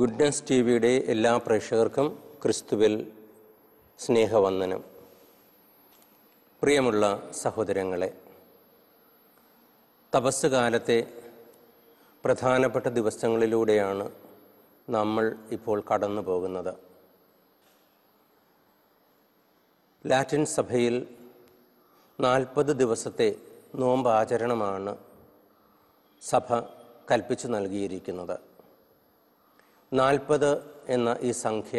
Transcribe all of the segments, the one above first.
goodness T വിയുടെ എല്ലാ പ്രേക്ഷകർക്കും ക്രിസ്തുവിൽ സ്നേഹവന്ദനം പ്രിയമുള്ള സഹോദരങ്ങളെ തപസ് കാലത്തെ പ്രധാനപ്പെട്ട ദിവസങ്ങളിലൂടെയാണ് നമ്മൾ ഇപ്പോൾ കടന്നു പോകുന്നത് ലാറ്റിൻ സഭയിൽ നാൽപ്പത് ദിവസത്തെ നോമ്പാചരണമാണ് സഭ കൽപ്പിച്ചു നൽകിയിരിക്കുന്നത് നാൽപ്പത് എന്ന ഈ സംഖ്യ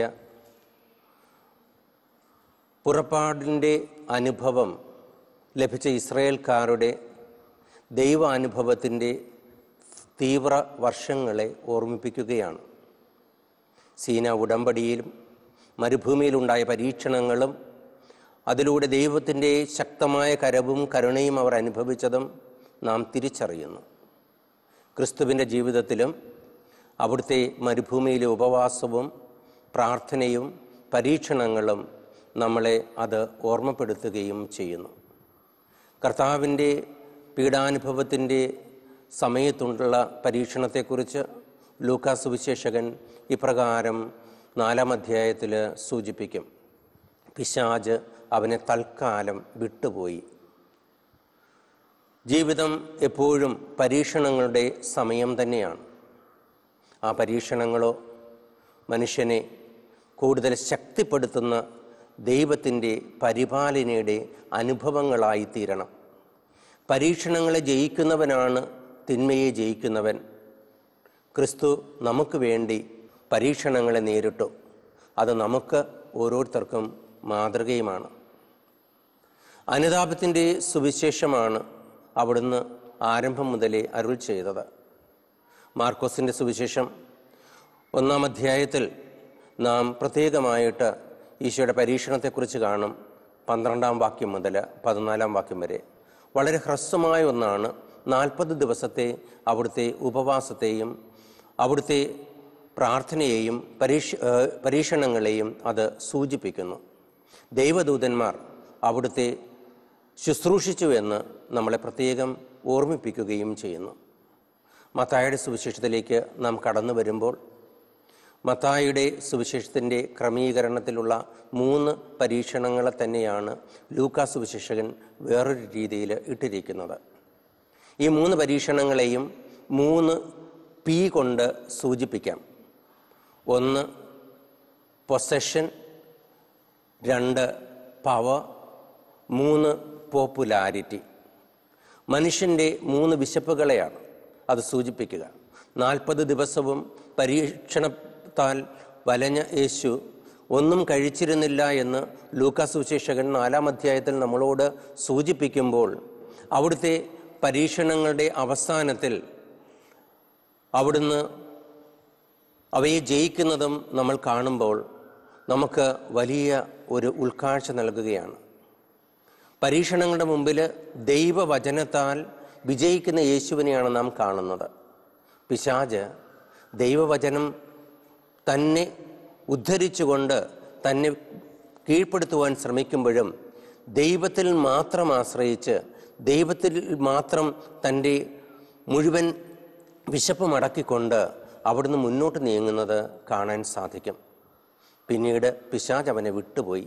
പുറപ്പാടിൻ്റെ അനുഭവം ലഭിച്ച ഇസ്രയേൽക്കാരുടെ ദൈവാനുഭവത്തിൻ്റെ തീവ്ര വർഷങ്ങളെ ഓർമ്മിപ്പിക്കുകയാണ് സീന ഉടമ്പടിയിലും മരുഭൂമിയിലുണ്ടായ പരീക്ഷണങ്ങളും അതിലൂടെ ദൈവത്തിൻ്റെ ശക്തമായ കരവും കരുണയും അവർ അനുഭവിച്ചതും നാം തിരിച്ചറിയുന്നു ക്രിസ്തുവിൻ്റെ ജീവിതത്തിലും അവിടുത്തെ മരുഭൂമിയിലെ ഉപവാസവും പ്രാർത്ഥനയും പരീക്ഷണങ്ങളും നമ്മളെ അത് ഓർമ്മപ്പെടുത്തുകയും ചെയ്യുന്നു കർത്താവിൻ്റെ പീഡാനുഭവത്തിൻ്റെ സമയത്തുള്ള പരീക്ഷണത്തെക്കുറിച്ച് ലൂക്കാ സുവിശേഷകൻ ഇപ്രകാരം നാലാം അധ്യായത്തിൽ സൂചിപ്പിക്കും പിശാജ് അവനെ തൽക്കാലം വിട്ടുപോയി ജീവിതം എപ്പോഴും പരീക്ഷണങ്ങളുടെ സമയം തന്നെയാണ് ആ പരീക്ഷണങ്ങളോ മനുഷ്യനെ കൂടുതൽ ശക്തിപ്പെടുത്തുന്ന ദൈവത്തിൻ്റെ പരിപാലനയുടെ അനുഭവങ്ങളായി തീരണം പരീക്ഷണങ്ങളെ ജയിക്കുന്നവനാണ് തിന്മയെ ജയിക്കുന്നവൻ ക്രിസ്തു നമുക്ക് വേണ്ടി പരീക്ഷണങ്ങളെ നേരിട്ടു അത് നമുക്ക് ഓരോരുത്തർക്കും മാതൃകയുമാണ് അനുതാപത്തിൻ്റെ സുവിശേഷമാണ് അവിടുന്ന് ആരംഭം മുതലേ അരുൾ ചെയ്തത് മാർക്കോസിൻ്റെ സുവിശേഷം ഒന്നാം അധ്യായത്തിൽ നാം പ്രത്യേകമായിട്ട് ഈശോയുടെ പരീക്ഷണത്തെക്കുറിച്ച് കാണും പന്ത്രണ്ടാം വാക്യം മുതൽ പതിനാലാം വാക്യം വരെ വളരെ ഹ്രസ്വമായ ഒന്നാണ് നാൽപ്പത് ദിവസത്തെ അവിടുത്തെ ഉപവാസത്തെയും അവിടുത്തെ പ്രാർത്ഥനയെയും പരീക്ഷ ഏഹ് പരീക്ഷണങ്ങളെയും അത് സൂചിപ്പിക്കുന്നു ദൈവദൂതന്മാർ അവിടുത്തെ ശുശ്രൂഷിച്ചു എന്ന് നമ്മളെ പ്രത്യേകം ഓർമ്മിപ്പിക്കുകയും ചെയ്യുന്നു മത്തായുടെ സുവിശേഷത്തിലേക്ക് നാം കടന്നു വരുമ്പോൾ മത്തായുടെ സുവിശേഷത്തിൻ്റെ ക്രമീകരണത്തിലുള്ള മൂന്ന് പരീക്ഷണങ്ങളെ തന്നെയാണ് ലൂക്കാ സുവിശേഷകൻ വേറൊരു രീതിയിൽ ഇട്ടിരിക്കുന്നത് ഈ മൂന്ന് പരീക്ഷണങ്ങളെയും മൂന്ന് പി കൊണ്ട് സൂചിപ്പിക്കാം ഒന്ന് പൊസഷൻ രണ്ട് പവർ മൂന്ന് പോപ്പുലാരിറ്റി മനുഷ്യൻ്റെ മൂന്ന് വിശപ്പുകളെയാണ് അത് സൂചിപ്പിക്കുക നാൽപ്പത് ദിവസവും പരീക്ഷണത്താൽ വലഞ്ഞ യേശു ഒന്നും കഴിച്ചിരുന്നില്ല എന്ന് ലൂക്കാ സുശേഷകൻ നാലാം അധ്യായത്തിൽ നമ്മളോട് സൂചിപ്പിക്കുമ്പോൾ അവിടുത്തെ പരീക്ഷണങ്ങളുടെ അവസാനത്തിൽ അവിടുന്ന് അവയെ ജയിക്കുന്നതും നമ്മൾ കാണുമ്പോൾ നമുക്ക് വലിയ ഒരു ഉൾക്കാഴ്ച നൽകുകയാണ് പരീക്ഷണങ്ങളുടെ മുമ്പിൽ ദൈവവചനത്താൽ വിജയിക്കുന്ന യേശുവിനെയാണ് നാം കാണുന്നത് പിശാജ് ദൈവവചനം തന്നെ ഉദ്ധരിച്ചുകൊണ്ട് തന്നെ കീഴ്പ്പെടുത്തുവാൻ ശ്രമിക്കുമ്പോഴും ദൈവത്തിൽ മാത്രം ആശ്രയിച്ച് ദൈവത്തിൽ മാത്രം തൻ്റെ മുഴുവൻ വിശപ്പ് മടക്കിക്കൊണ്ട് അവിടുന്ന് മുന്നോട്ട് നീങ്ങുന്നത് കാണാൻ സാധിക്കും പിന്നീട് പിശാജ് അവനെ വിട്ടുപോയി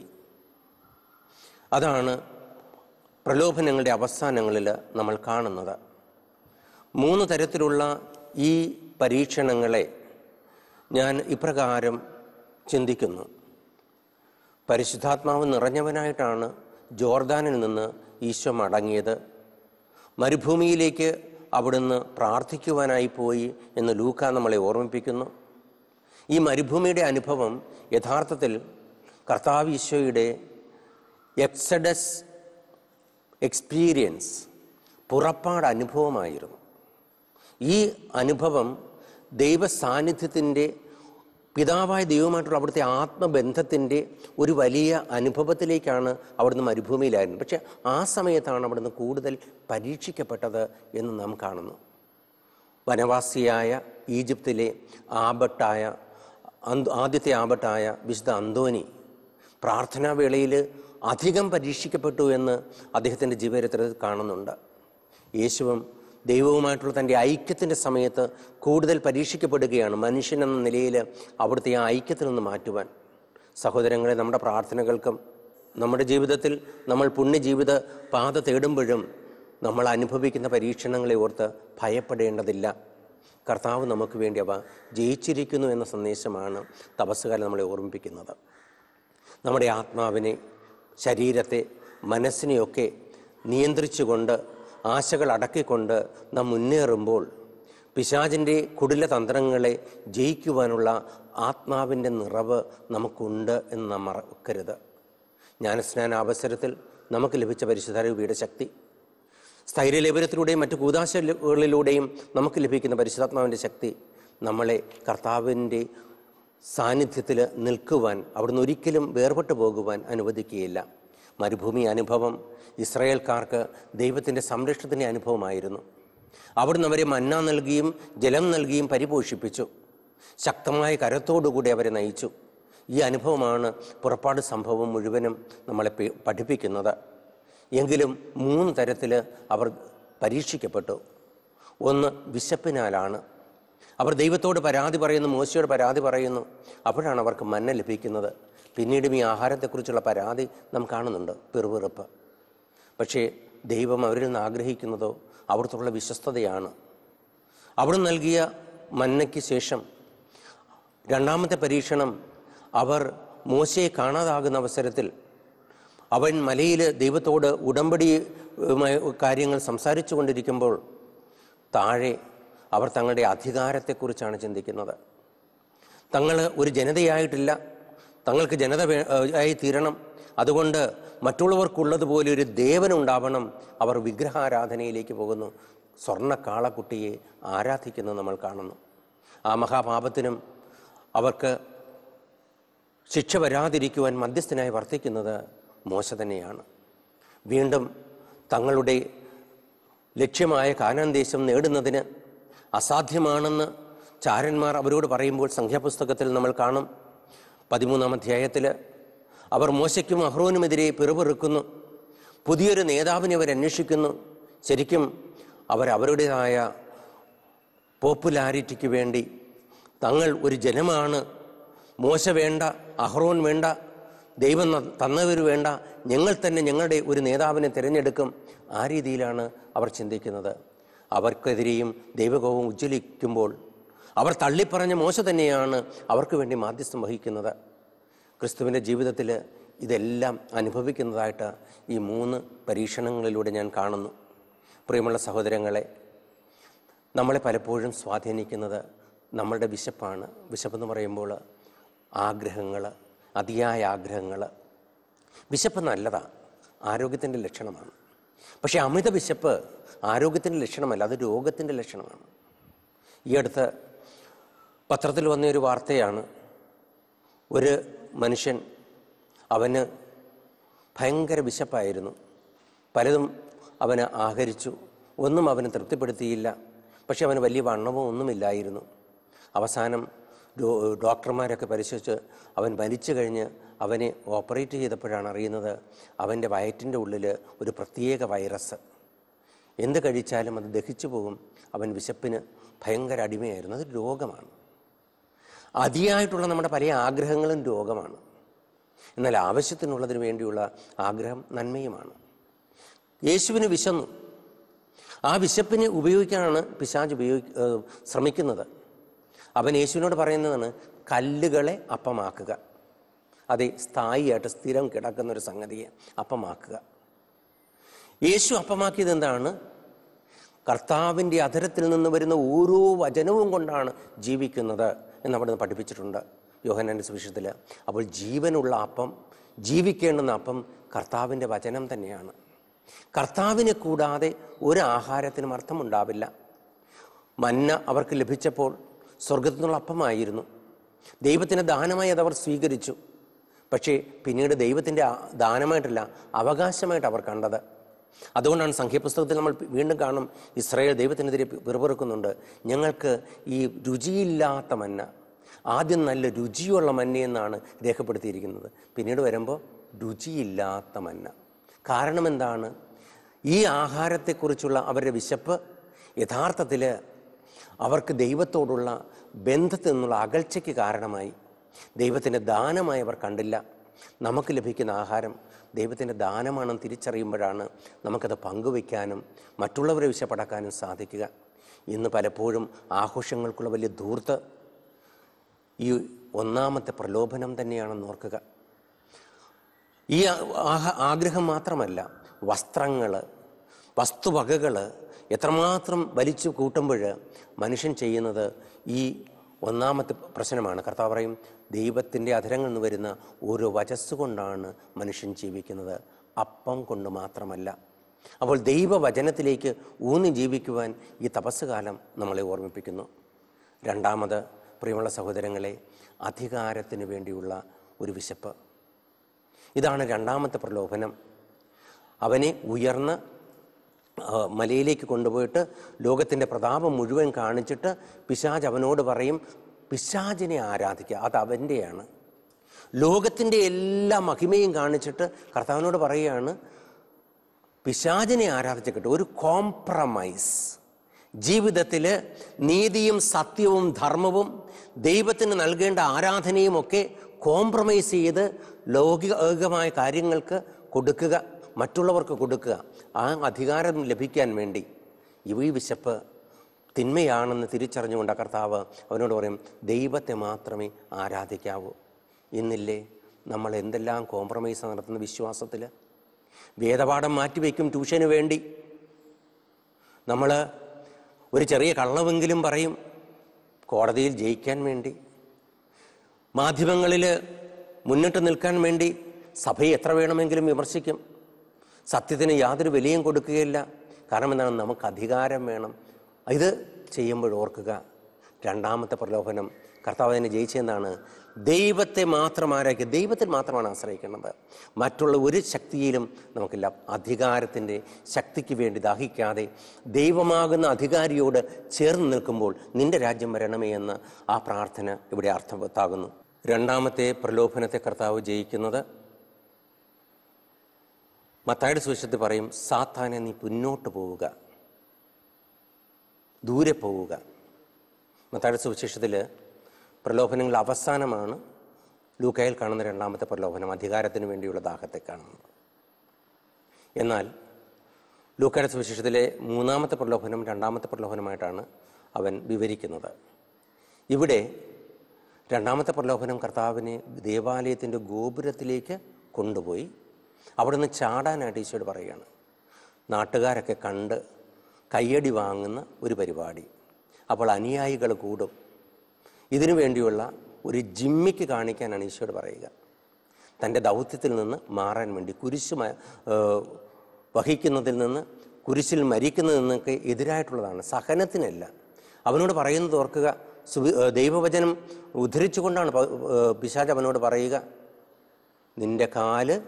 അതാണ് പ്രലോഭനങ്ങളുടെ അവസാനങ്ങളിൽ നമ്മൾ കാണുന്നത് മൂന്ന് തരത്തിലുള്ള ഈ പരീക്ഷണങ്ങളെ ഞാൻ ഇപ്രകാരം ചിന്തിക്കുന്നു പരിശുദ്ധാത്മാവ് നിറഞ്ഞവനായിട്ടാണ് ജോർദാനിൽ നിന്ന് ഈശോ മടങ്ങിയത് മരുഭൂമിയിലേക്ക് അവിടുന്ന് പ്രാർത്ഥിക്കുവാനായി പോയി എന്ന് ലൂക്ക നമ്മളെ ഓർമ്മിപ്പിക്കുന്നു ഈ മരുഭൂമിയുടെ അനുഭവം യഥാർത്ഥത്തിൽ കർത്താവ് ഈശോയുടെ എക്സഡസ് എക്സ്പീരിയൻസ് പുറപ്പാട് അനുഭവമായിരുന്നു ഈ അനുഭവം ദൈവ സാന്നിധ്യത്തിൻ്റെ പിതാവായ ദൈവമായിട്ടുള്ള അവിടുത്തെ ആത്മബന്ധത്തിൻ്റെ ഒരു വലിയ അനുഭവത്തിലേക്കാണ് അവിടുന്ന് മരുഭൂമിയിലായിരുന്നത് പക്ഷെ ആ സമയത്താണ് അവിടുന്ന് കൂടുതൽ പരീക്ഷിക്കപ്പെട്ടത് എന്ന് നാം കാണുന്നു വനവാസിയായ ഈജിപ്തിലെ ആബട്ടായ അന്ത് ആദ്യത്തെ ആബട്ടായ വിശുദ്ധ അന്തോനി പ്രാർത്ഥനാവേളയിൽ അധികം പരീക്ഷിക്കപ്പെട്ടു എന്ന് അദ്ദേഹത്തിൻ്റെ ജീവചരിത്രത്തിൽ കാണുന്നുണ്ട് യേശുവും ദൈവവുമായിട്ടുള്ള തൻ്റെ ഐക്യത്തിൻ്റെ സമയത്ത് കൂടുതൽ പരീക്ഷിക്കപ്പെടുകയാണ് മനുഷ്യൻ എന്ന നിലയിൽ അവിടുത്തെ ആ ഐക്യത്തിൽ നിന്ന് മാറ്റുവാൻ സഹോദരങ്ങളെ നമ്മുടെ പ്രാർത്ഥനകൾക്കും നമ്മുടെ ജീവിതത്തിൽ നമ്മൾ പുണ്യജീവിത പാത തേടുമ്പോഴും നമ്മൾ അനുഭവിക്കുന്ന പരീക്ഷണങ്ങളെ ഓർത്ത് ഭയപ്പെടേണ്ടതില്ല കർത്താവ് നമുക്ക് വേണ്ടി അവ ജയിച്ചിരിക്കുന്നു എന്ന സന്ദേശമാണ് തപസ്സുകാലം നമ്മളെ ഓർമ്മിപ്പിക്കുന്നത് നമ്മുടെ ആത്മാവിനെ ശരീരത്തെ മനസ്സിനെയൊക്കെ നിയന്ത്രിച്ചുകൊണ്ട് ആശകൾ അടക്കിക്കൊണ്ട് നാം മുന്നേറുമ്പോൾ പിശാചിൻ്റെ കുടില തന്ത്രങ്ങളെ ജയിക്കുവാനുള്ള ആത്മാവിൻ്റെ നിറവ് നമുക്കുണ്ട് എന്ന് നാം മറക്കരുത് ജ്ഞാനസ്നാന അവസരത്തിൽ നമുക്ക് ലഭിച്ച പരിശുദ്ധാരൂപിയുടെ ശക്തി സ്ഥൈര്യലേപനത്തിലൂടെയും മറ്റു കൂതാശകളിലൂടെയും നമുക്ക് ലഭിക്കുന്ന പരിശുദ്ധാത്മാവിൻ്റെ ശക്തി നമ്മളെ കർത്താവിൻ്റെ സാന്നിധ്യത്തിൽ നിൽക്കുവാൻ അവിടുന്ന് ഒരിക്കലും വേർപെട്ടു പോകുവാൻ അനുവദിക്കുകയില്ല മരുഭൂമി അനുഭവം ഇസ്രായേൽക്കാർക്ക് ദൈവത്തിൻ്റെ സംരക്ഷണത്തിൻ്റെ അനുഭവമായിരുന്നു അവിടുന്ന് അവരെ മന്ന നൽകിയും ജലം നൽകിയും പരിപോഷിപ്പിച്ചു ശക്തമായ കരത്തോടുകൂടി അവരെ നയിച്ചു ഈ അനുഭവമാണ് പുറപ്പാട് സംഭവം മുഴുവനും നമ്മളെ പേ- പഠിപ്പിക്കുന്നത് എങ്കിലും മൂന്ന് തരത്തിൽ അവർ പരീക്ഷിക്കപ്പെട്ടു ഒന്ന് വിശപ്പിനാലാണ് അവർ ദൈവത്തോട് പരാതി പറയുന്നു മോശയോട് പരാതി പറയുന്നു അപ്പോഴാണ് അവർക്ക് മന്ന ലഭിക്കുന്നത് പിന്നീടും ഈ ആഹാരത്തെക്കുറിച്ചുള്ള പരാതി നാം കാണുന്നുണ്ട് പെറുപെറുപ്പ് പക്ഷേ ദൈവം അവരിൽ നിന്ന് ആഗ്രഹിക്കുന്നതോ അവിടുത്തുള്ള വിശ്വസ്തതയാണ് അവിടെ നൽകിയ മന്നയ്ക്ക് ശേഷം രണ്ടാമത്തെ പരീക്ഷണം അവർ മോശയെ കാണാതാകുന്ന അവസരത്തിൽ അവൻ മലയിൽ ദൈവത്തോട് ഉടമ്പടി ഉമായി കാര്യങ്ങൾ സംസാരിച്ചു കൊണ്ടിരിക്കുമ്പോൾ താഴെ അവർ തങ്ങളുടെ അധികാരത്തെക്കുറിച്ചാണ് ചിന്തിക്കുന്നത് തങ്ങൾ ഒരു ജനതയായിട്ടില്ല തങ്ങൾക്ക് ജനത വേ- ഏഹ് ആയി തീരണം അതുകൊണ്ട് മറ്റുള്ളവർക്കുള്ളതുപോലെ ഒരു ദേവനുണ്ടാവണം അവർ വിഗ്രഹാരാധനയിലേക്ക് പോകുന്നു സ്വർണ്ണ കാളക്കുട്ടിയെ ആരാധിക്കുന്നത് നമ്മൾ കാണുന്നു ആ മഹാപാപത്തിനും അവർക്ക് ശിക്ഷ വരാതിരിക്കുവാൻ മധ്യസ്ഥനായി വർത്തിക്കുന്നത് മോശ തന്നെയാണ് വീണ്ടും തങ്ങളുടെ ലക്ഷ്യമായ കാനാൻ ദേശം നേടുന്നതിന് അസാധ്യമാണെന്ന് ചാരന്മാർ അവരോട് പറയുമ്പോൾ സംഖ്യാപുസ്തകത്തിൽ നമ്മൾ കാണും പതിമൂന്നാം അധ്യായത്തിൽ അവർ മോശയ്ക്കും അഹ്റോനുമെതിരെ പിറുപിറുക്കുന്നു പുതിയൊരു നേതാവിനെ അവർ അന്വേഷിക്കുന്നു ശരിക്കും അവർ അവരുടേതായ പോപ്പുലാരിറ്റിക്ക് വേണ്ടി തങ്ങൾ ഒരു ജനമാണ് മോശ വേണ്ട അഹ്റോൻ വേണ്ട ദൈവം ന- തന്നവർ വേണ്ട ഞങ്ങൾ തന്നെ ഞങ്ങളുടെ ഒരു നേതാവിനെ തിരഞ്ഞെടുക്കും ആ രീതിയിലാണ് അവർ ചിന്തിക്കുന്നത് അവർക്കെതിരെയും ദൈവകോപം ഉജ്ജ്വലിക്കുമ്പോൾ അവർ തള്ളിപ്പറഞ്ഞ മോശ തന്നെയാണ് അവർക്ക് വേണ്ടി മാധ്യസ്ഥം വഹിക്കുന്നത് ക്രിസ്തുവിൻ്റെ ജീവിതത്തിൽ ഇതെല്ലാം അനുഭവിക്കുന്നതായിട്ട് ഈ മൂന്ന് പരീക്ഷണങ്ങളിലൂടെ ഞാൻ കാണുന്നു പ്രിയമുള്ള സഹോദരങ്ങളെ നമ്മളെ പലപ്പോഴും സ്വാധീനിക്കുന്നത് നമ്മളുടെ വിശപ്പാണ് വിശപ്പെന്ന് പറയുമ്പോൾ ആഗ്രഹങ്ങൾ അതിയായ ആഗ്രഹങ്ങൾ വിശപ്പ് നല്ലതാണ് ആരോഗ്യത്തിൻ്റെ ലക്ഷണമാണ് പക്ഷേ അമിത വിശപ്പ് ആരോഗ്യത്തിൻ്റെ ലക്ഷണമല്ല അത് രോഗത്തിൻ്റെ ലക്ഷണമാണ് ഈ അടുത്ത് പത്രത്തിൽ വന്ന ഒരു വാർത്തയാണ് ഒരു മനുഷ്യൻ അവന് ഭയങ്കര വിശപ്പായിരുന്നു പലതും അവന് ആഹരിച്ചു ഒന്നും അവന് തൃപ്തിപ്പെടുത്തിയില്ല പക്ഷെ അവന് വലിയ വണ്ണമോ ഒന്നുമില്ലായിരുന്നു അവസാനം ഡോ- ഡോക്ടർമാരൊക്കെ പരിശോധിച്ച് അവൻ മരിച്ചു കഴിഞ്ഞ് അവനെ ഓപ്പറേറ്റ് ചെയ്തപ്പോഴാണ് അറിയുന്നത് അവൻ്റെ വയറ്റിൻ്റെ ഉള്ളിൽ ഒരു പ്രത്യേക വൈറസ് എന്ത് കഴിച്ചാലും അത് ദഹിച്ചു പോകും അവൻ വിശപ്പിന് ഭയങ്കര അടിമയായിരുന്നു അത് രോഗമാണ് അതിയായിട്ടുള്ള നമ്മുടെ പല ആഗ്രഹങ്ങളും രോഗമാണ് എന്നാൽ ആവശ്യത്തിനുള്ളതിന് വേണ്ടിയുള്ള ആഗ്രഹം നന്മയുമാണ് യേശുവിന് വിശന്നു ആ വിശപ്പിന് ഉപയോഗിക്കാനാണ് പിശാജ് ഉപയോഗി ഏഹ് ശ്രമിക്കുന്നത് അവൻ യേശുവിനോട് പറയുന്നതാണ് കല്ലുകളെ അപ്പമാക്കുക അതെ സ്ഥായിയായിട്ട് സ്ഥിരം കിടക്കുന്ന ഒരു സംഗതിയെ അപ്പമാക്കുക യേശു അപ്പമാക്കിയത് എന്താണ് കർത്താവിൻ്റെ അധരത്തിൽ നിന്ന് വരുന്ന ഓരോ വചനവും കൊണ്ടാണ് ജീവിക്കുന്നത് എന്ന് അവിടെ നിന്ന് പഠിപ്പിച്ചിട്ടുണ്ട് യോഹനാൻ്റെ സുവിശേഷത്തിൽ അപ്പോൾ ജീവനുള്ള അപ്പം ജീവിക്കേണ്ടുന്ന അപ്പം കർത്താവിൻ്റെ വചനം തന്നെയാണ് കർത്താവിനെ കൂടാതെ ഒരു ആഹാരത്തിനും അർത്ഥമുണ്ടാവില്ല മന്ന അവർക്ക് ലഭിച്ചപ്പോൾ സ്വർഗത്തിൽ നിന്നുള്ള അപ്പമായിരുന്നു ദൈവത്തിന് ദാനമായി അത് അവർ സ്വീകരിച്ചു പക്ഷേ പിന്നീട് ദൈവത്തിൻ്റെ ആ- ദാനമായിട്ടല്ല അവകാശമായിട്ട് അവർ കണ്ടത് അതുകൊണ്ടാണ് സംഖ്യപുസ്തകത്തിൽ നമ്മൾ വീണ്ടും കാണും ഇസ്രായേൽ ദൈവത്തിനെതിരെ പിറുപിറുക്കുന്നുണ്ട് ഞങ്ങൾക്ക് ഈ രുചിയില്ലാത്ത മന്ന ആദ്യം നല്ല രുചിയുള്ള മന്നയെന്നാണ് രേഖപ്പെടുത്തിയിരിക്കുന്നത് പിന്നീട് വരുമ്പോൾ രുചിയില്ലാത്ത മന്ന കാരണം എന്താണ് ഈ ആഹാരത്തെക്കുറിച്ചുള്ള അവരുടെ വിശപ്പ് യഥാർത്ഥത്തിൽ അവർക്ക് ദൈവത്തോടുള്ള ബന്ധത്തിൽ നിന്നുള്ള അകൽച്ചയ്ക്ക് കാരണമായി ദൈവത്തിൻ്റെ ദാനമായി അവർ കണ്ടില്ല നമുക്ക് ലഭിക്കുന്ന ആഹാരം ദൈവത്തിൻ്റെ ദാനമാണെന്ന് തിരിച്ചറിയുമ്പോഴാണ് നമുക്കത് പങ്കുവയ്ക്കാനും മറ്റുള്ളവരെ വിശപ്പടക്കാനും സാധിക്കുക ഇന്ന് പലപ്പോഴും ആഘോഷങ്ങൾക്കുള്ള വലിയ ധൂർത്ത് ഈ ഒന്നാമത്തെ പ്രലോഭനം തന്നെയാണെന്ന് ഓർക്കുക ഈ ആഹ- ആഗ്രഹം മാത്രമല്ല വസ്ത്രങ്ങൾ വസ്തുവകകൾ എത്രമാത്രം വലിച്ചു കൂട്ടുമ്പോൾ മനുഷ്യൻ ചെയ്യുന്നത് ഈ ഒന്നാമത്തെ പ്രശ്നമാണ് കർത്താവ് പറയും ദൈവത്തിൻ്റെ അധരങ്ങളിൽ നിന്ന് വരുന്ന ഓരോ വചസ് കൊണ്ടാണ് മനുഷ്യൻ ജീവിക്കുന്നത് അപ്പം കൊണ്ട് മാത്രമല്ല അപ്പോൾ ദൈവവചനത്തിലേക്ക് ഊന്നി ജീവിക്കുവാൻ ഈ തപസ്സുകാലം നമ്മളെ ഓർമ്മിപ്പിക്കുന്നു രണ്ടാമത് പ്രിയമുള്ള സഹോദരങ്ങളെ അധികാരത്തിന് വേണ്ടിയുള്ള ഒരു വിശപ്പ് ഇതാണ് രണ്ടാമത്തെ പ്രലോഭനം അവനെ ഉയർന്ന് ആ, മലയിലേക്ക് കൊണ്ടുപോയിട്ട് ലോകത്തിൻ്റെ പ്രതാപം മുഴുവൻ കാണിച്ചിട്ട് പിശാജ് അവനോട് പറയും പിശാജിനെ ആരാധിക്കുക അത് അവൻ്റെയാണ് ലോകത്തിൻ്റെ എല്ലാ മഹിമയും കാണിച്ചിട്ട് കർത്താവിനോട് പറയുകയാണ് പിശാചിനെ ആരാധിച്ചിട്ട് ഒരു കോംപ്രമൈസ് ജീവിതത്തിൽ നീതിയും സത്യവും ധർമ്മവും ദൈവത്തിന് നൽകേണ്ട ആരാധനയും ഒക്കെ കോംപ്രമൈസ് ചെയ്ത് ലൗകികമായ കാര്യങ്ങൾക്ക് കൊടുക്കുക മറ്റുള്ളവർക്ക് കൊടുക്കുക ആ അധികാരം ലഭിക്കാൻ വേണ്ടി ഇവ ഈ വിശപ്പ് തിന്മയാണെന്ന് തിരിച്ചറിഞ്ഞുകൊണ്ട് ആ കർത്താവ് അവനോട് പറയും ദൈവത്തെ മാത്രമേ ആരാധിക്കാവൂ ഇന്നില്ലേ നമ്മൾ എന്തെല്ലാം കോംപ്രമൈസ് നടത്തുന്ന വിശ്വാസത്തിൽ വേദപാഠം മാറ്റിവെക്കും ട്യൂഷന് വേണ്ടി നമ്മൾ ഒരു ചെറിയ കള്ളവെങ്കിലും പറയും കോടതിയിൽ ജയിക്കാൻ വേണ്ടി മാധ്യമങ്ങളിൽ മുന്നിട്ട് നിൽക്കാൻ വേണ്ടി സഭയെ എത്ര വേണമെങ്കിലും വിമർശിക്കും സത്യത്തിന് യാതൊരു വിലയും കൊടുക്കുകയില്ല കാരണം എന്താണ് നമുക്ക് അധികാരം വേണം ഇത് ചെയ്യുമ്പോൾ ഓർക്കുക രണ്ടാമത്തെ പ്രലോഭനം കർത്താവ് തന്നെ ജയിച്ചെന്നാണ് ദൈവത്തെ മാത്രം ആരാധിക്കുക ദൈവത്തിൽ മാത്രമാണ് ആശ്രയിക്കേണ്ടത് മറ്റുള്ള ഒരു ശക്തിയിലും നമുക്കില്ല അധികാരത്തിൻ്റെ ശക്തിക്ക് വേണ്ടി ദാഹിക്കാതെ ദൈവമാകുന്ന അധികാരിയോട് ചേർന്ന് നിൽക്കുമ്പോൾ നിന്റെ രാജ്യം വരണമേ എന്ന് ആ പ്രാർത്ഥന ഇവിടെ അർത്ഥവത്താകുന്നു രണ്ടാമത്തെ പ്രലോഭനത്തെ കർത്താവ് ജയിക്കുന്നത് മത്തായുടെ സുവിശേഷത്തിൽ പറയും സാത്താനെ നീ മുന്നോട്ട് പോവുക ദൂരെ പോവുക മത്തായുടെ സുവിശേഷത്തിൽ പ്രലോഭനങ്ങൾ അവസാനമാണ് ലൂക്കയിൽ കാണുന്ന രണ്ടാമത്തെ പ്രലോഭനം അധികാരത്തിന് വേണ്ടിയുള്ള ദാഹത്തെ കാണുന്നത് എന്നാൽ ലൂക്കയുടെ സുവിശേഷത്തിലെ മൂന്നാമത്തെ പ്രലോഭനം രണ്ടാമത്തെ പ്രലോഭനമായിട്ടാണ് അവൻ വിവരിക്കുന്നത് ഇവിടെ രണ്ടാമത്തെ പ്രലോഭനം കർത്താവിനെ ദേവാലയത്തിൻ്റെ ഗോപുരത്തിലേക്ക് കൊണ്ടുപോയി അവിടുന്ന് ചാടാനായിട്ട് ഈശോയോട് പറയുകയാണ് നാട്ടുകാരൊക്കെ കണ്ട് കയ്യടി വാങ്ങുന്ന ഒരു പരിപാടി അപ്പോൾ അനുയായികൾ കൂടും ഇതിനു വേണ്ടിയുള്ള ഒരു ജിമ്മിക്ക് കാണിക്കാനാണ് ഈശോയോട് പറയുക തൻ്റെ ദൗത്യത്തിൽ നിന്ന് മാറാൻ വേണ്ടി കുരിശ് മ- ഏഹ് വഹിക്കുന്നതിൽ നിന്ന് കുരിശിൽ മരിക്കുന്നതിൽ നിന്നൊക്കെ എതിരായിട്ടുള്ളതാണ് സഹനത്തിനല്ല അവനോട് പറയുന്നത് ഓർക്കുക സുവി ഏഹ് ദൈവവചനം ഉദ്ധരിച്ചുകൊണ്ടാണ് പ- ഏഹ് പിശാച് അവനോട് പറയുക നിന്റെ കാല്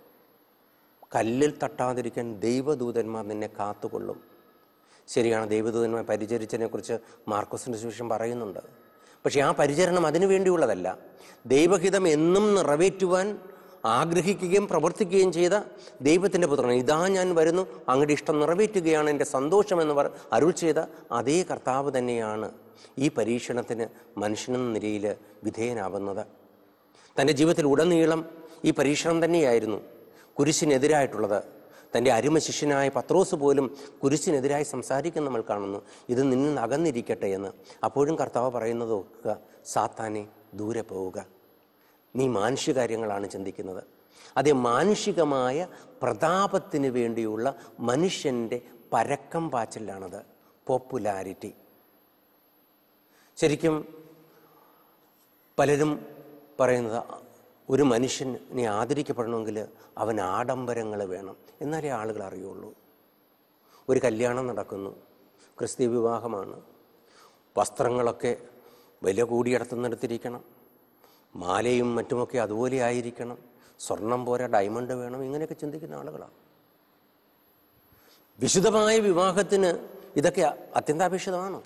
കല്ലിൽ തട്ടാതിരിക്കാൻ ദൈവദൂതന്മാർ നിന്നെ കാത്തുകൊള്ളും ശരിയാണ് ദൈവദൂതന്മാർ പരിചരിച്ചതിനെക്കുറിച്ച് മാർക്കോസിൻ്റെ സുവിശേഷം പറയുന്നുണ്ട് പക്ഷേ ആ പരിചരണം അതിനു വേണ്ടിയുള്ളതല്ല ദൈവഹിതം എന്നും നിറവേറ്റുവാൻ ആഗ്രഹിക്കുകയും പ്രവർത്തിക്കുകയും ചെയ്ത ദൈവത്തിൻ്റെ പുത്രൻ ഇതാ ഞാൻ വരുന്നു അങ്ങയുടെ ഇഷ്ടം നിറവേറ്റുകയാണ് എൻ്റെ സന്തോഷമെന്ന് പറ അരുൾ ചെയ്ത അതേ കർത്താവ് തന്നെയാണ് ഈ പരീക്ഷണത്തിന് മനുഷ്യനെന്ന നിലയിൽ വിധേയനാവുന്നത് തൻ്റെ ജീവിതത്തിൽ ഉടനീളം ഈ പരീക്ഷണം തന്നെയായിരുന്നു കുരിശിനെതിരായിട്ടുള്ളത് തൻ്റെ അരുമ ശിഷ്യനായ പത്രോസ് പോലും കുരിശിനെതിരായി സംസാരിക്കുന്ന നമ്മൾ കാണുന്നു ഇത് നിന്നിൽ നിന്ന് അകന്നിരിക്കട്ടെ എന്ന് അപ്പോഴും കർത്താവ് പറയുന്നത് ഓർക്കുക സാത്താനെ ദൂരെ പോവുക നീ മാനുഷിക കാര്യങ്ങളാണ് ചിന്തിക്കുന്നത് അതേ മാനുഷികമായ പ്രതാപത്തിന് വേണ്ടിയുള്ള മനുഷ്യൻ്റെ പരക്കം പാച്ചിലാണത് പോപ്പുലാരിറ്റി ശരിക്കും പലരും പറയുന്നത് ഒരു മനുഷ്യനെ ആദരിക്കപ്പെടണമെങ്കിൽ അവൻ ആഡംബരങ്ങൾ വേണം എന്നാലേ ആളുകൾ അറിയുള്ളൂ ഒരു കല്യാണം നടക്കുന്നു ക്രിസ്തീയ വിവാഹമാണ് വസ്ത്രങ്ങളൊക്കെ വില കൂടിയിടത്തുനിന്നെടുത്തിരിക്കണം മാലയും മറ്റുമൊക്കെ അതുപോലെ ആയിരിക്കണം സ്വർണം പോരാ ഡയമണ്ട് വേണം ഇങ്ങനെയൊക്കെ ചിന്തിക്കുന്ന ആളുകളാണ് വിശുദ്ധമായ വിവാഹത്തിന് ഇതൊക്കെ അത്യന്താപേക്ഷിതമാണോ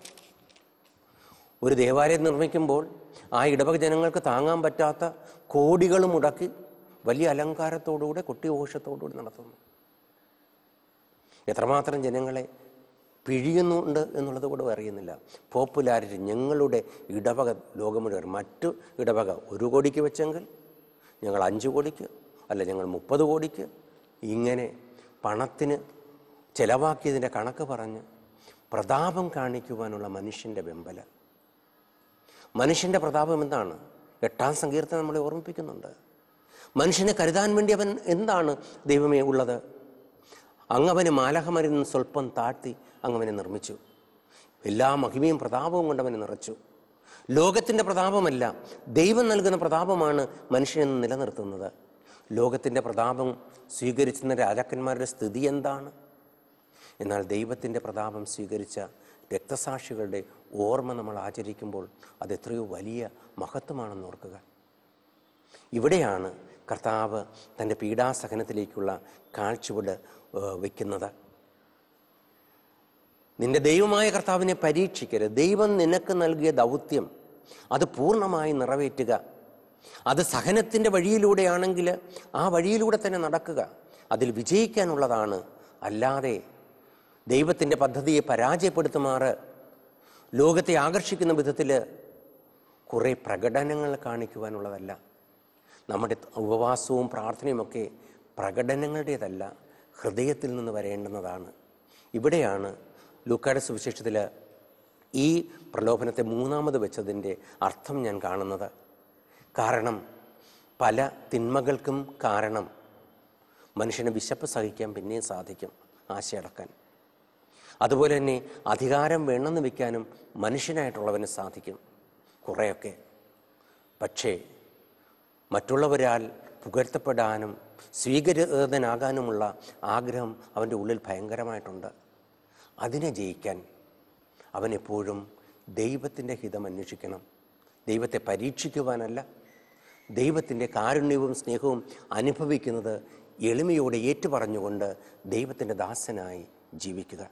ഒരു ദേവാലയം നിർമ്മിക്കുമ്പോൾ ആ ഇടവക ജനങ്ങൾക്ക് താങ്ങാൻ പറ്റാത്ത കോടികൾ മുടക്കി വലിയ അലങ്കാരത്തോടുകൂടെ കൊട്ടിഘോഷത്തോടുകൂടി നടത്തുന്നു എത്രമാത്രം ജനങ്ങളെ പിഴിയുന്നുണ്ട് എന്നുള്ളത് കൂടെ അറിയുന്നില്ല പോപ്പുലാരിറ്റി ഞങ്ങളുടെ ഇടവക ലോകം മുഴുവൻ മറ്റു ഇടവക ഒരു കോടിക്ക് വെച്ചെങ്കിൽ ഞങ്ങൾ അഞ്ച് കോടിക്ക് അല്ല ഞങ്ങൾ മുപ്പത് കോടിക്ക് ഇങ്ങനെ പണത്തിന് ചെലവാക്കിയതിൻ്റെ കണക്ക് പറഞ്ഞ് പ്രതാപം കാണിക്കുവാനുള്ള മനുഷ്യൻ്റെ വെമ്പല മനുഷ്യൻ്റെ പ്രതാപം എന്താണ് എട്ടാം സങ്കീർത്തനം നമ്മളെ ഓർമ്മിപ്പിക്കുന്നുണ്ട് മനുഷ്യനെ കരുതാൻ വേണ്ടി അവൻ എന്താണ് ദൈവമേ ഉള്ളത് അങ്ങവന് മാലഹമരിൽ നിന്ന് സ്വല്പം താഴ്ത്തി അങ്ങവനെ നിർമ്മിച്ചു എല്ലാ മഹിമയും പ്രതാപവും കൊണ്ട് അവനെ നിറച്ചു ലോകത്തിൻ്റെ പ്രതാപമല്ല ദൈവം നൽകുന്ന പ്രതാപമാണ് മനുഷ്യനെ നിലനിർത്തുന്നത് ലോകത്തിൻ്റെ പ്രതാപം സ്വീകരിച്ചിരുന്ന രാജാക്കന്മാരുടെ സ്ഥിതി എന്താണ് എന്നാൽ ദൈവത്തിൻ്റെ പ്രതാപം സ്വീകരിച്ച രക്തസാക്ഷികളുടെ ഓർമ്മ നമ്മൾ ആചരിക്കുമ്പോൾ അത് എത്രയോ വലിയ മഹത്വമാണെന്ന് ഓർക്കുക ഇവിടെയാണ് കർത്താവ് തൻ്റെ പീഡാസഹനത്തിലേക്കുള്ള കാഴ്ചവട് ഏഹ്, വയ്ക്കുന്നത് നിന്റെ ദൈവമായ കർത്താവിനെ പരീക്ഷിക്കരുത് ദൈവം നിനക്ക് നൽകിയ ദൗത്യം അത് പൂർണ്ണമായി നിറവേറ്റുക അത് സഹനത്തിൻ്റെ വഴിയിലൂടെയാണെങ്കിൽ ആ വഴിയിലൂടെ തന്നെ നടക്കുക അതിൽ വിജയിക്കാനുള്ളതാണ് അല്ലാതെ ദൈവത്തിൻ്റെ പദ്ധതിയെ പരാജയപ്പെടുത്തുമാറ് ലോകത്തെ ആകർഷിക്കുന്ന വിധത്തിൽ കുറേ പ്രകടനങ്ങൾ കാണിക്കുവാനുള്ളതല്ല നമ്മുടെ ഉപവാസവും പ്രാർത്ഥനയുമൊക്കെ പ്രകടനങ്ങളുടേതല്ല ഹൃദയത്തിൽ നിന്ന് വരേണ്ടുന്നതാണ് ഇവിടെയാണ് ലൂക്കായുടെ സുവിശേഷത്തിൽ ഈ പ്രലോഭനത്തെ മൂന്നാമത് വെച്ചതിൻ്റെ അർത്ഥം ഞാൻ കാണുന്നത് കാരണം പല തിന്മകൾക്കും കാരണം മനുഷ്യന് വിശപ്പ് സഹിക്കാൻ പിന്നെയും സാധിക്കും ആശയടക്കാൻ അതുപോലെ തന്നെ അധികാരം വേണമെന്ന് വയ്ക്കാനും മനുഷ്യനായിട്ടുള്ളവന് സാധിക്കും കുറേയൊക്കെ പക്ഷേ മറ്റുള്ളവരാൽ പുകഴ്ത്തപ്പെടാനും സ്വീകരിതനാകാനുമുള്ള ആഗ്രഹം അവൻ്റെ ഉള്ളിൽ ഭയങ്കരമായിട്ടുണ്ട് അതിനെ ജയിക്കാൻ അവൻ എപ്പോഴും ദൈവത്തിൻ്റെ ഹിതം അന്വേഷിക്കണം ദൈവത്തെ പരീക്ഷിക്കുവാനല്ല ദൈവത്തിൻ്റെ കാരുണ്യവും സ്നേഹവും അനുഭവിക്കുന്നത് എളിമയോടെ ഏറ്റുപറഞ്ഞുകൊണ്ട് ദൈവത്തിൻ്റെ ദാസനായി ജീവിക്കുക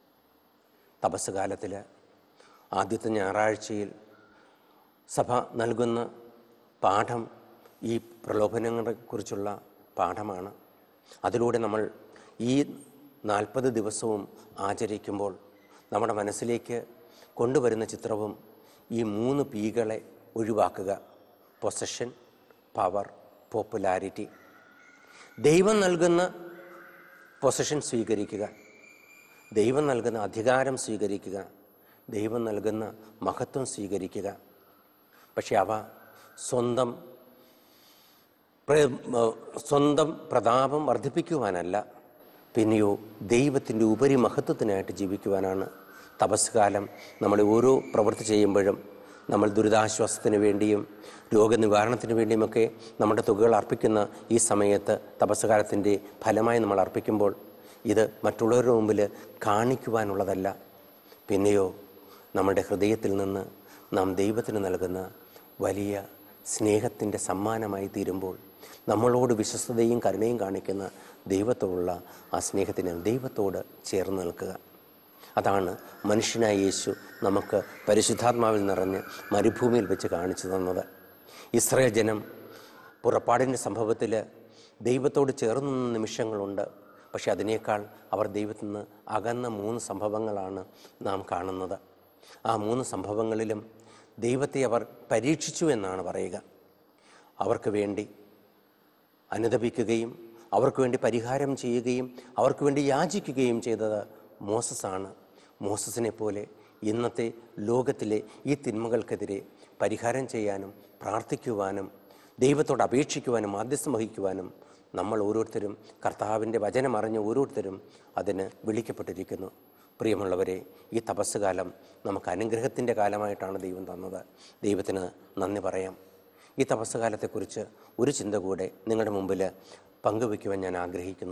തപസ് കാലത്തിൽ ആദ്യത്തെ ഞായറാഴ്ചയിൽ സഭ നൽകുന്ന പാഠം ഈ പ്രലോഭനങ്ങളെക്കുറിച്ചുള്ള പാഠമാണ് അതിലൂടെ നമ്മൾ ഈ നാൽപ്പത് ദിവസവും ആചരിക്കുമ്പോൾ നമ്മുടെ മനസ്സിലേക്ക് കൊണ്ടുവരുന്ന ചിത്രവും ഈ മൂന്ന് പീകളെ ഒഴിവാക്കുക പൊസഷൻ പവർ പോപ്പുലാരിറ്റി ദൈവം നൽകുന്ന പൊസഷൻ സ്വീകരിക്കുക ദൈവം നൽകുന്ന അധികാരം സ്വീകരിക്കുക ദൈവം നൽകുന്ന മഹത്വം സ്വീകരിക്കുക പക്ഷെ അവ സ്വന്തം പ്ര- മ- സ്വന്തം പ്രതാപം വർദ്ധിപ്പിക്കുവാനല്ല പിന്നെയോ ദൈവത്തിൻ്റെ ഉപരി മഹത്വത്തിനായിട്ട് ജീവിക്കുവാനാണ് തപസ്കാലം നമ്മൾ ഓരോ പ്രവൃത്തി ചെയ്യുമ്പോഴും നമ്മൾ ദുരിതാശ്വാസത്തിന് വേണ്ടിയും രോഗനിവാരണത്തിന് വേണ്ടിയുമൊക്കെ നമ്മുടെ തുകകൾ അർപ്പിക്കുന്ന ഈ സമയത്ത് തപസ്കാലത്തിൻ്റെ ഫലമായി നമ്മൾ അർപ്പിക്കുമ്പോൾ ഇത് മറ്റുള്ളവരുടെ മുമ്പിൽ കാണിക്കുവാനുള്ളതല്ല പിന്നെയോ നമ്മുടെ ഹൃദയത്തിൽ നിന്ന് നാം ദൈവത്തിന് നൽകുന്ന വലിയ സ്നേഹത്തിൻ്റെ സമ്മാനമായി തീരുമ്പോൾ നമ്മളോട് വിശ്വസ്തതയും കരുണയും കാണിക്കുന്ന ദൈവത്തോടുള്ള ആ സ്നേഹത്തിന് ദൈവത്തോട് ചേർന്ന് നിൽക്കുക അതാണ് മനുഷ്യനായ യേശു നമുക്ക് പരിശുദ്ധാത്മാവിൽ നിറഞ്ഞ് മരുഭൂമിയിൽ വെച്ച് കാണിച്ചു തന്നത് ഇസ്രായേൽ ജനം പുറപ്പാടിൻ്റെ സംഭവത്തിൽ ദൈവത്തോട് ചേർന്ന് നിന്ന നിമിഷങ്ങളുണ്ട് പക്ഷെ അതിനേക്കാൾ അവർ ദൈവത്തിൽ നിന്ന് അകന്ന മൂന്ന് സംഭവങ്ങളാണ് നാം കാണുന്നത് ആ മൂന്ന് സംഭവങ്ങളിലും ദൈവത്തെ അവർ പരീക്ഷിച്ചു എന്നാണ് പറയുക അവർക്ക് വേണ്ടി അനുദപിക്കുകയും അവർക്ക് വേണ്ടി പരിഹാരം ചെയ്യുകയും അവർക്ക് വേണ്ടി യാചിക്കുകയും ചെയ്തത് മോസസാണ് മോസസിനെ പോലെ ഇന്നത്തെ ലോകത്തിലെ ഈ തിന്മകൾക്കെതിരെ പരിഹാരം ചെയ്യാനും പ്രാർത്ഥിക്കുവാനും ദൈവത്തോട് അപേക്ഷിക്കുവാനും മാധ്യസ്ഥം വഹിക്കുവാനും നമ്മൾ ഓരോരുത്തരും കർത്താവിൻ്റെ വചനം അറിഞ്ഞ ഓരോരുത്തരും അതിന് വിളിക്കപ്പെട്ടിരിക്കുന്നു പ്രിയമുള്ളവരെ ഈ തപസ്സുകാലം നമുക്ക് അനുഗ്രഹത്തിൻ്റെ കാലമായിട്ടാണ് ദൈവം തന്നത് ദൈവത്തിന് നന്ദി പറയാം ഈ തപസ്സുകാലത്തെക്കുറിച്ച് ഒരു ചിന്ത കൂടെ നിങ്ങളുടെ മുമ്പിൽ പങ്കുവയ്ക്കുവാൻ ഞാൻ ആഗ്രഹിക്കുന്നു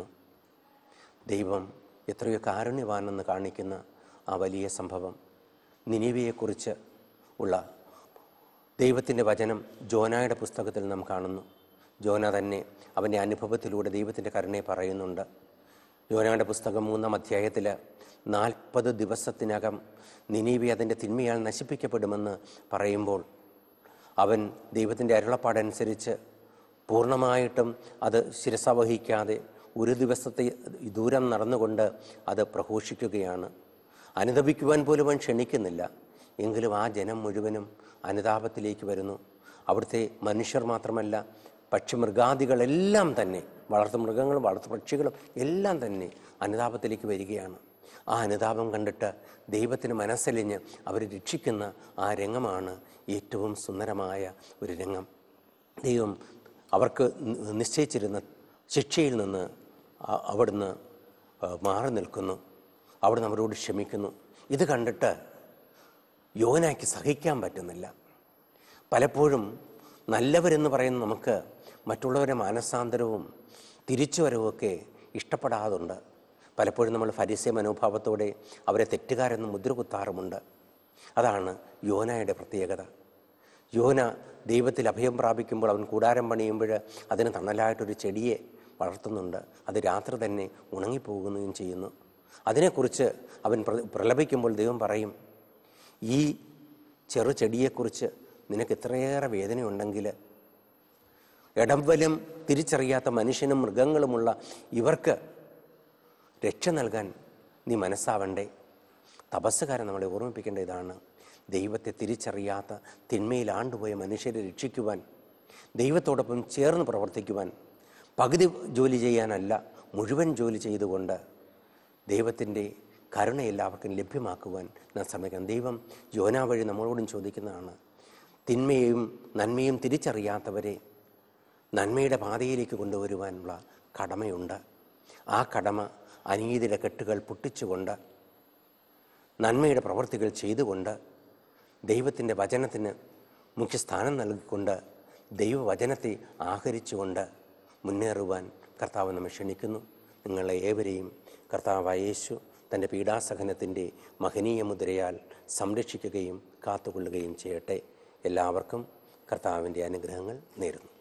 ദൈവം എത്രയോ കാരുണ്യവാനെന്ന് കാണിക്കുന്ന ആ വലിയ സംഭവം നിനിവയെക്കുറിച്ച് ഉള്ള ദൈവത്തിൻ്റെ വചനം ജോനായുടെ പുസ്തകത്തിൽ നാം കാണുന്നു ജോന തന്നെ അവൻ്റെ അനുഭവത്തിലൂടെ ദൈവത്തിൻ്റെ കരുണയെ പറയുന്നുണ്ട് യോനയുടെ പുസ്തകം മൂന്നാം അധ്യായത്തിൽ നാൽപ്പത് ദിവസത്തിനകം നിനീവി അതിൻ്റെ തിന്മയാൽ നശിപ്പിക്കപ്പെടുമെന്ന് പറയുമ്പോൾ അവൻ ദൈവത്തിൻ്റെ അരുളപ്പാടനുസരിച്ച് പൂർണ്ണമായിട്ടും അത് ശിരസ വഹിക്കാതെ ഒരു ദിവസത്തെ ദൂരം നടന്നുകൊണ്ട് അത് പ്രഘോഷിക്കുകയാണ് അനുദപിക്കുവാൻ പോലും അവൻ ക്ഷണിക്കുന്നില്ല എങ്കിലും ആ ജനം മുഴുവനും അനുതാപത്തിലേക്ക് വരുന്നു അവിടുത്തെ മനുഷ്യർ മാത്രമല്ല പക്ഷിമൃഗാദികളെല്ലാം തന്നെ വളർത്തു മൃഗങ്ങളും വളർത്തു പക്ഷികളും എല്ലാം തന്നെ അനുതാപത്തിലേക്ക് വരികയാണ് ആ അനുതാപം കണ്ടിട്ട് ദൈവത്തിന് മനസ്സലിഞ്ഞ് അവരെ രക്ഷിക്കുന്ന ആ രംഗമാണ് ഏറ്റവും സുന്ദരമായ ഒരു രംഗം ദൈവം അവർക്ക് നി- നിശ്ചയിച്ചിരുന്ന ശിക്ഷയിൽ നിന്ന് അ- അവിടുന്ന് ആ, മാറി നിൽക്കുന്നു അവിടുന്ന് അവരോട് ക്ഷമിക്കുന്നു ഇത് കണ്ടിട്ട് യോനായ്ക്ക് സഹിക്കാൻ പറ്റുന്നില്ല പലപ്പോഴും നല്ലവരെന്ന് പറയുന്ന നമുക്ക് മറ്റുള്ളവരുടെ മാനസാന്തരവും തിരിച്ചുവരവുമൊക്കെ ഇഷ്ടപ്പെടാതുണ്ട് പലപ്പോഴും നമ്മൾ ഫരിസ്യ മനോഭാവത്തോടെ അവരെ തെറ്റുകാരെന്ന് മുദ്ര കുത്താറുമുണ്ട് അതാണ് യോനയുടെ പ്രത്യേകത യോന ദൈവത്തിൽ അഭയം പ്രാപിക്കുമ്പോൾ അവൻ കൂടാരം പണിയുമ്പോൾ അതിന് തണലായിട്ടൊരു ചെടിയെ വളർത്തുന്നുണ്ട് അത് രാത്രി തന്നെ ഉണങ്ങിപ്പോകുകയും ചെയ്യുന്നു അതിനെക്കുറിച്ച് അവൻ പ്ര- പ്രലപിക്കുമ്പോൾ ദൈവം പറയും ഈ ചെറു ചെടിയെക്കുറിച്ച് നിനക്ക് ഇത്രയേറെ വേദനയുണ്ടെങ്കിൽ ഇടംവലം തിരിച്ചറിയാത്ത മനുഷ്യനും മൃഗങ്ങളുമുള്ള ഇവർക്ക് രക്ഷ നൽകാൻ നീ മനസ്സാവണ്ടേ തപസ്സുകാരൻ നമ്മളെ ഓർമ്മിപ്പിക്കേണ്ട ഇതാണ് ദൈവത്തെ തിരിച്ചറിയാത്ത തിന്മയിൽ ആണ്ടുപോയ മനുഷ്യരെ രക്ഷിക്കുവാൻ ദൈവത്തോടൊപ്പം ചേർന്ന് പ്രവർത്തിക്കുവാൻ പകുതി ജോലി ചെയ്യാനല്ല മുഴുവൻ ജോലി ചെയ്തുകൊണ്ട് ദൈവത്തിൻ്റെ കരുണ എല്ലാവർക്കും ലഭ്യമാക്കുവാൻ നാം ശ്രമിക്കണം ദൈവം യോന വഴി നമ്മളോടും ചോദിക്കുന്നതാണ് തിന്മയും നന്മയും തിരിച്ചറിയാത്തവരെ നന്മയുടെ പാതയിലേക്ക് കൊണ്ടുവരുവാനുള്ള കടമയുണ്ട് ആ കടമ അനീതിയുടെ കെട്ടുകൾ പൊട്ടിച്ചുകൊണ്ട് നന്മയുടെ പ്രവർത്തികൾ ചെയ്തുകൊണ്ട് ദൈവത്തിൻ്റെ വചനത്തിന് മുഖ്യസ്ഥാനം നൽകിക്കൊണ്ട് ദൈവവചനത്തെ ആഹരിച്ചുകൊണ്ട് മുന്നേറുവാൻ കർത്താവ് നമ്മെ ക്ഷണിക്കുന്നു നിങ്ങളെ ഏവരെയും കർത്താവായ യേശു തൻ്റെ പീഡാസഹനത്തിൻ്റെ മഹനീയ മുദ്രയാൽ സംരക്ഷിക്കുകയും കാത്തുകൊള്ളുകയും ചെയ്യട്ടെ എല്ലാവർക്കും കർത്താവിൻ്റെ അനുഗ്രഹങ്ങൾ നേരുന്നു